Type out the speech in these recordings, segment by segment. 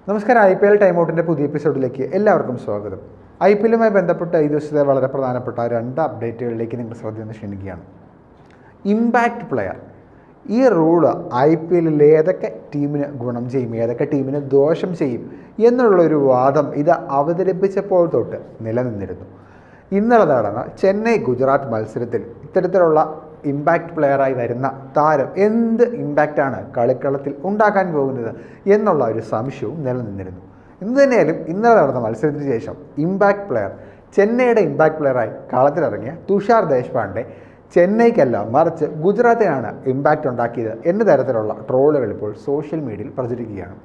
നമസ്കാരം I P L time ഔട്ടിൻ്റെ പുതിയ എപ്പിസോഡിലേക്ക് എല്ലാവർക്കും സ്വാഗതം ഐ പി എല്ലുമായി ബന്ധപ്പെട്ട ഈ ദിവസത്തെ വളരെ പ്രധാനപ്പെട്ട രണ്ട് അപ്ഡേറ്റുകളിലേക്ക് നിങ്ങൾ ശ്രദ്ധ ഒന്ന് ക്ഷണിക്കുകയാണ് ഇമ്പാക്റ്റ് പ്ലെയർ ഈ റൂള് ഐ പി എല്ലിൽ ഏതൊക്കെ ടീമിന് ഗുണം ചെയ്യും ഏതൊക്കെ ടീമിന് ദോഷം ചെയ്യും എന്നുള്ളൊരു വാദം ഇത് അവതരിപ്പിച്ചപ്പോൾ തൊട്ട് നിലനിന്നിരുന്നു ഇന്നലെ നടന്ന ചെന്നൈ ഗുജറാത്ത് മത്സരത്തിൽ ഇത്തരത്തിലുള്ള ഇമ്പാക്റ്റ് പ്ലെയറായി വരുന്ന താരം എന്ത് ഇമ്പാക്റ്റാണ് കളിക്കളത്തിൽ ഉണ്ടാക്കാൻ പോകുന്നത് എന്നുള്ള ഒരു സംശയവും നിലനിന്നിരുന്നു എന്ത് തന്നെയായാലും ഇന്നലെ നടന്ന മത്സരത്തിന് ശേഷം ഇമ്പാക്റ്റ് പ്ലെയർ ചെന്നൈയുടെ ഇമ്പാക്റ്റ് പ്ലെയറായി കളത്തിലിറങ്ങിയ തുഷാർ ദേശ്പാണ്ഡെ ചെന്നൈക്കല്ല മറിച്ച് ഗുജറാത്തിനാണ് ഇമ്പാക്റ്റ് ഉണ്ടാക്കിയത് എന്ന തരത്തിലുള്ള ട്രോളുകൾ ഇപ്പോൾ സോഷ്യൽ മീഡിയയിൽ പ്രചരിക്കുകയാണ്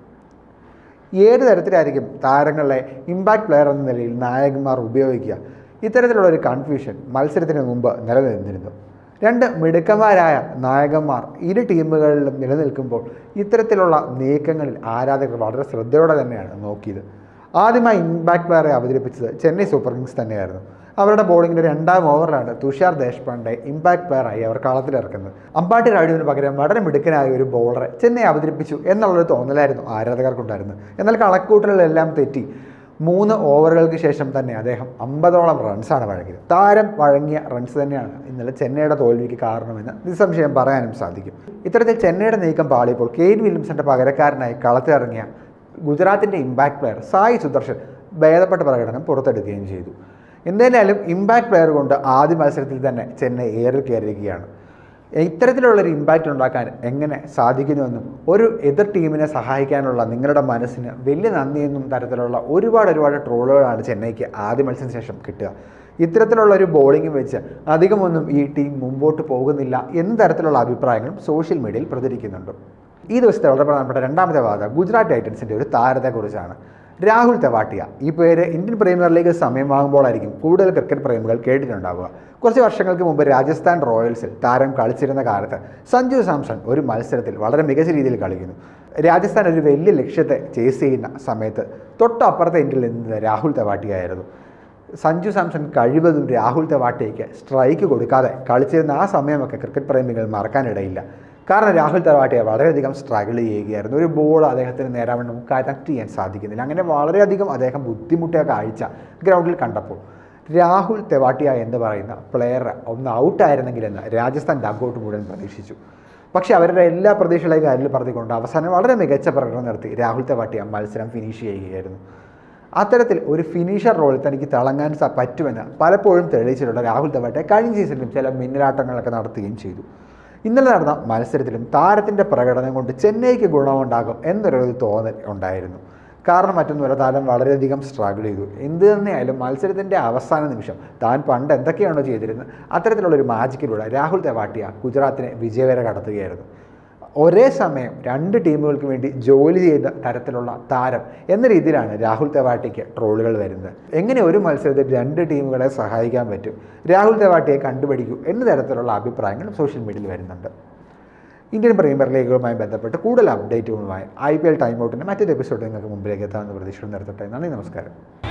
ഏത് തരത്തിലായിരിക്കും താരങ്ങളെ ഇമ്പാക്റ്റ് പ്ലെയർ എന്ന നിലയിൽ നായകന്മാർ ഉപയോഗിക്കുക ഇത്തരത്തിലുള്ള ഒരു കൺഫ്യൂഷൻ മത്സരത്തിന് മുമ്പ് നിലനിന്നിരുന്നു രണ്ട് മിടുക്കന്മാരായ നായകന്മാർ ഇരു ടീമുകളിലും നിലനിൽക്കുമ്പോൾ ഇത്തരത്തിലുള്ള നീക്കങ്ങളിൽ ആരാധകർ വളരെ ശ്രദ്ധയോടെ തന്നെയാണ് നോക്കിയത് ആദ്യമായി ഇമ്പാക്റ്റ് പ്ലെയറെ അവതരിപ്പിച്ചത് ചെന്നൈ സൂപ്പർ കിങ്സ് തന്നെയായിരുന്നു അവരുടെ ബോളിങ്ങിൻ്റെ രണ്ടാം ഓവറിലാണ് തുഷാർ ദേശ്പാണ്ഡെ ഇമ്പാക്റ്റ് പ്ലെയറായി അവർ കളത്തിലിറക്കുന്നത് അമ്പാട്ടി രാജുവിന് പകരം വളരെ മിടുക്കനായ ഒരു ബോളറെ ചെന്നൈ അവതരിപ്പിച്ചു എന്നുള്ളൊരു തോന്നലായിരുന്നു ആരാധകർക്കുണ്ടായിരുന്നത് എന്നാൽ കണക്കൂട്ടലുകളെല്ലാം തെറ്റി മൂന്ന് ഓവറുകൾക്ക് ശേഷം തന്നെ അദ്ദേഹം അമ്പതോളം റൺസാണ് വഴങ്ങിയത് താരം വഴങ്ങിയ റൺസ് തന്നെയാണ് ഇന്നലെ ചെന്നൈയുടെ തോൽവിക്ക് കാരണമെന്ന് നിസ്സംശയം പറയാനും സാധിക്കും ഇത്തരത്തിൽ ചെന്നൈയുടെ നീക്കം പാളിയപ്പോൾ കെയ്ൻ വില്യംസന്റെ പകരക്കാരനായി കളത്തിലിറങ്ങിയ ഗുജറാത്തിൻ്റെ ഇമ്പാക്ട് പ്ലെയർ സായി സുദർശൻ ഭേദപ്പെട്ട പ്രകടനം പുറത്തെടുക്കുകയും ചെയ്തു എന്തായാലും ഇമ്പാക്ട് പ്ലെയർ കൊണ്ട് ആദ്യ മത്സരത്തിൽ തന്നെ ചെന്നൈ ഏറിൽ കയറിയിരിക്കുകയാണ് ഇത്തരത്തിലുള്ളൊരു ഇമ്പാക്റ്റ് ഉണ്ടാക്കാൻ എങ്ങനെ സാധിക്കുന്നുവെന്നും ഒരു എതിർ ടീമിനെ സഹായിക്കാനുള്ള നിങ്ങളുടെ മനസ്സിന് വലിയ നന്ദിയെന്നും തരത്തിലുള്ള ഒരുപാട് ഒരുപാട് ട്രോളുകളാണ് ചെന്നൈക്ക് ആദ്യ മത്സരത്തിന് ശേഷം കിട്ടുക ഇത്തരത്തിലുള്ള ഒരു ബോളിംഗ് വെച്ച് അധികമൊന്നും ഈ ടീം മുമ്പോട്ട് പോകുന്നില്ല എന്ന തരത്തിലുള്ള അഭിപ്രായങ്ങളും സോഷ്യൽ മീഡിയയിൽ പ്രചരിക്കുന്നുണ്ട് ഈ ദിവസത്തെ വളരെ പ്രധാനപ്പെട്ട രണ്ടാമത്തെ വാദം ഗുജറാത്ത് ടൈറ്റൻസിൻ്റെ ഒരു താരത്തെക്കുറിച്ചാണ് രാഹുൽ തെവാട്ടിയ ഈ പേര് ഇന്ത്യൻ പ്രീമിയർ ലീഗ് സമയമാകുമ്പോഴായിരിക്കും കൂടുതൽ ക്രിക്കറ്റ് പ്രേമികൾ കേട്ടിട്ടുണ്ടാവുക കുറച്ച് വർഷങ്ങൾക്ക് മുമ്പ് രാജസ്ഥാൻ റോയൽസിൽ താരം കളിച്ചിരുന്ന കാലത്ത് സഞ്ജു സാംസൺ ഒരു മത്സരത്തിൽ വളരെ മികച്ച രീതിയിൽ കളിക്കുന്നു രാജസ്ഥാൻ ഒരു വലിയ ലക്ഷ്യത്തെ ചേസ് ചെയ്യുന്ന സമയത്ത് തൊട്ടപ്പുറത്തെ എൻഡിൽ നിന്നത് രാഹുൽ തെവാട്ടിയായിരുന്നു സഞ്ജു സാംസൺ കഴിവതും രാഹുൽ തെവാട്ടിയയ്ക്ക് സ്ട്രൈക്ക് കൊടുക്കാതെ കളിച്ചിരുന്ന ആ സമയമൊക്കെ ക്രിക്കറ്റ് പ്രേമികൾ മറക്കാനിടയില്ല കാരണം രാഹുൽ തെവാട്ടിയ വളരെയധികം സ്ട്രഗിൾ ചെയ്യുകയായിരുന്നു ഒരു ബോൾ അദ്ദേഹത്തിന് നേരാവണ്ണം കണക്ട് ചെയ്യാൻ സാധിക്കുന്നില്ല അങ്ങനെ വളരെയധികം അദ്ദേഹം ബുദ്ധിമുട്ടിയ കാഴ്ച ഗ്രൗണ്ടിൽ കണ്ടപ്പോൾ രാഹുൽ തെവാട്ടിയ എന്ന് പറയുന്ന പ്ലെയർ ഒന്ന് ഔട്ടായിരുന്നെങ്കിലെന്ന് രാജസ്ഥാൻ ഡഗൗട്ട് മുഴുവൻ പ്രതീക്ഷിച്ചു പക്ഷേ അവരുടെ എല്ലാ പ്രതീക്ഷകളെയും കാര്യത്തിൽ പറഞ്ഞുകൊണ്ട് അവസാനം വളരെ മികച്ച പ്രകടനം നടത്തി രാഹുൽ തെവാട്ടിയ മത്സരം ഫിനിഷ് ചെയ്യുകയായിരുന്നു അത്തരത്തിൽ ഒരു ഫിനിഷർ റോളിൽ തനിക്ക് തിളങ്ങാൻ സ- പറ്റുമെന്ന് പലപ്പോഴും തെളിയിച്ചിട്ടുള്ള രാഹുൽ തെവാട്ടെ കഴിഞ്ഞ സീസണിലും ചില മിന്നലാട്ടങ്ങളൊക്കെ നടത്തുകയും ചെയ്തു ഇന്നലെ നടന്ന മത്സരത്തിലും താരത്തിൻ്റെ പ്രകടനം കൊണ്ട് ചെന്നൈക്ക് ഗുണമുണ്ടാകും എന്നൊരു തോന്നൽ ഉണ്ടായിരുന്നു കാരണം മറ്റൊന്നുമല്ല താരം വളരെയധികം സ്ട്രഗിൾ ചെയ്തു എന്ത് തന്നെയായാലും മത്സരത്തിൻ്റെ അവസാന നിമിഷം താൻ പണ്ട് എന്തൊക്കെയാണോ ചെയ്തിരുന്നത് അത്തരത്തിലുള്ളൊരു മാജിക്കിലൂടെ രാഹുൽ തെവാട്ടിയ ഗുജറാത്തിനെ വിജയവര കടത്തുകയായിരുന്നു ഒരേ സമയം രണ്ട് ടീമുകൾക്ക് വേണ്ടി ജോലി ചെയ്ത തരത്തിലുള്ള താരം എന്ന രീതിയിലാണ് രാഹുൽ തെവാട്ടിക്ക് ട്രോളുകൾ വരുന്നത് എങ്ങനെ ഒരു മത്സരത്തിൽ രണ്ട് ടീമുകളെ സഹായിക്കാൻ പറ്റും രാഹുൽ തെവാട്ടിയെ കണ്ടുപിടിക്കൂ എന്ന തരത്തിലുള്ള അഭിപ്രായങ്ങളും സോഷ്യൽ മീഡിയയിൽ വരുന്നുണ്ട് ഇന്ത്യൻ പ്രീമിയർ ലീഗുമായി ബന്ധപ്പെട്ട് കൂടുതൽ അപ്ഡേറ്റുകളുമായി ഐ പി എൽ ടൈം ഔട്ടിൻ്റെ മറ്റൊരു എപ്പിസോഡ് നിങ്ങൾക്ക് മുമ്പിലേക്ക് എത്താമെന്ന് പ്രതീക്ഷ നിർത്തട്ടെ നന്ദി നമസ്കാരം